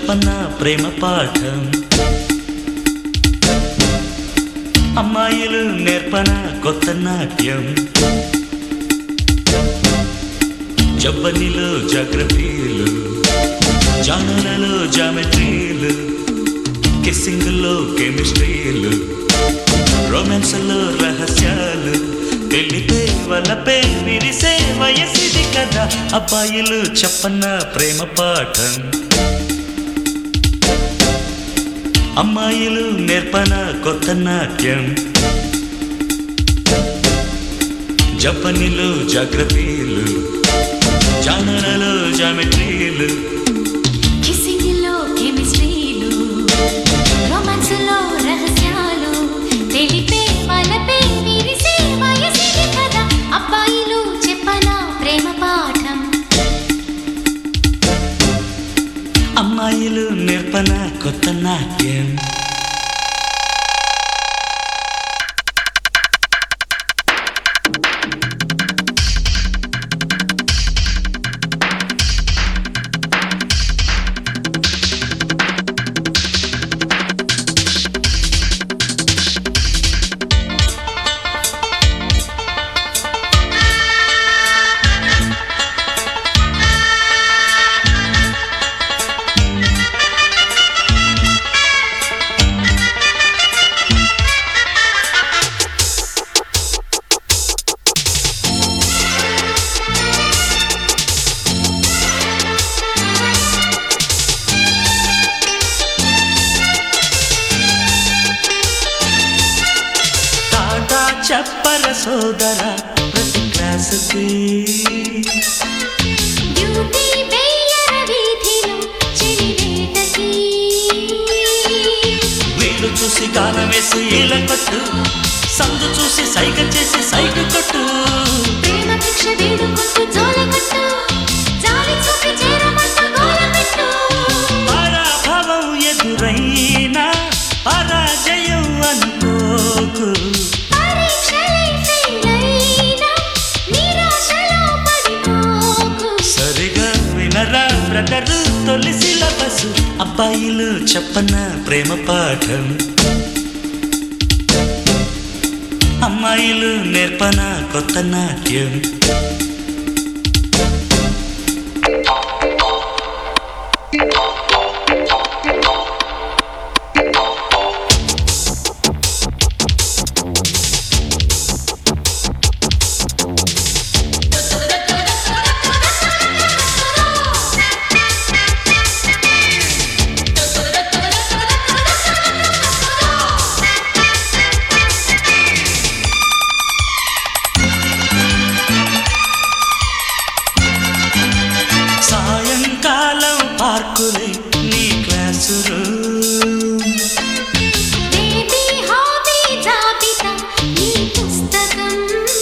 చెప్పన్న ప్రేమ పాఠం అమ్మాయిలు నేర్పన కొత్త నాట్యం జబ్బనిలో జాగ్రఫీలు జానలలో జామెట్రీలు కిస్సింగ్లో కెమిస్ట్రీలు రొమాన్స్లో రహస్యాలు తెలిపే వలపే విరిసే వయసిది కదా అబ్బాయిలు చెప్పన్న ప్రేమ పాఠం అమ్మాయిలు నేర్పన కొత్త నాట్యం జపనిలో జాగ్రఫీలు జానలలో జామెట్రీలు కిస్సింగ్లో కెమిస్ట్రీలు రొమాన్స్లో రహస్యాలు తెలిపే వలపే విరిసే వయసిది కదా అబ్బాయిలు చెప్పనా ప్రేమ పాఠం అమ్మాయిలు నేర్పన కొత్త నాట్యం టాటా చెప్పర సోదర ప్రతి క్లాసుకి డ్యూటీ వేయర వీధిలో చెలివేటకి వీళ్ళు చూసి గానం వేసి ఈల కొట్టు సందు చూసి సైగ చేసి సైగ కొట్టు ప్రేమ భిక్ష వేడుకొట్టు జోలకట్టు జాలి చూపి చేరమంటూ గోలపెట్టు పరాభవం ఎదురైనా పరాజయం అనుకోకు పరీక్షలై ఫెయిలైనా నిరాశలో పడిపోకు సరిగా వినరా బ్రదరు తొలి సిలబస్ అబ్బాయిలు చెప్పన ప్రేమ పాఠం అమ్మాయిలు నేర్పన కొత్త నాట్యం సాయంకాలం పార్కులే నీ క్లాసు రూమ్ బేబీ హాబీ జాబితా ఈ పుస్తకం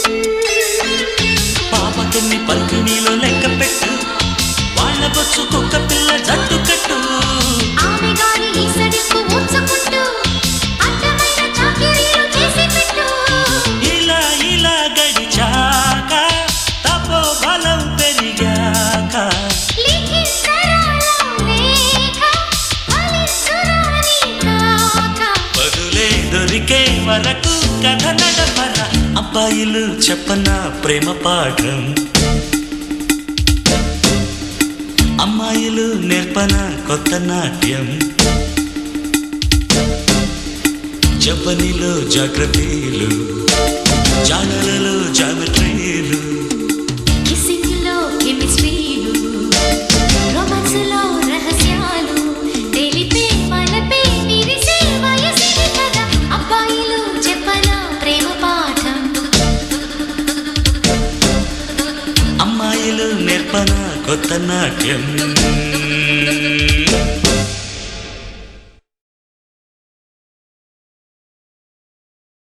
పాపకిన్ని పల్కినీలో లెక్క పెట్టు వాళ్ళ బొచ్చు కుక్క పిల్ల జట్టు కట్టు ఆమె గారి ఈసడికు ఊచుకుంటూ అడ్డమైన చాకిరీలు చేసి పెట్టు ఇలా ఇలా గడిచాక తపో బలం పెరిగాక లిఖించరాలో లేఖ ఫలించురాని కాక బదులే దొరికే వరకు కథ నడపర అబ్బాయిలు చెప్పన ప్రేమ పాఠం అమ్మాయిలు నేర్పన కొత్త నాట్యం జపనిలో జాగ్రఫీలు జానలలో జామెట్రీలు కిస్సింగ్లో కెమిస్ట్రీలు రొమాన్స్లో రహస్యాలు తెలిపే వలపే విరిసే వయసిది కదా అబ్బాయిలు చెప్పనా ప్రేమ పాఠం అమ్మాయిలు నేర్పన కొత్త నాట్యం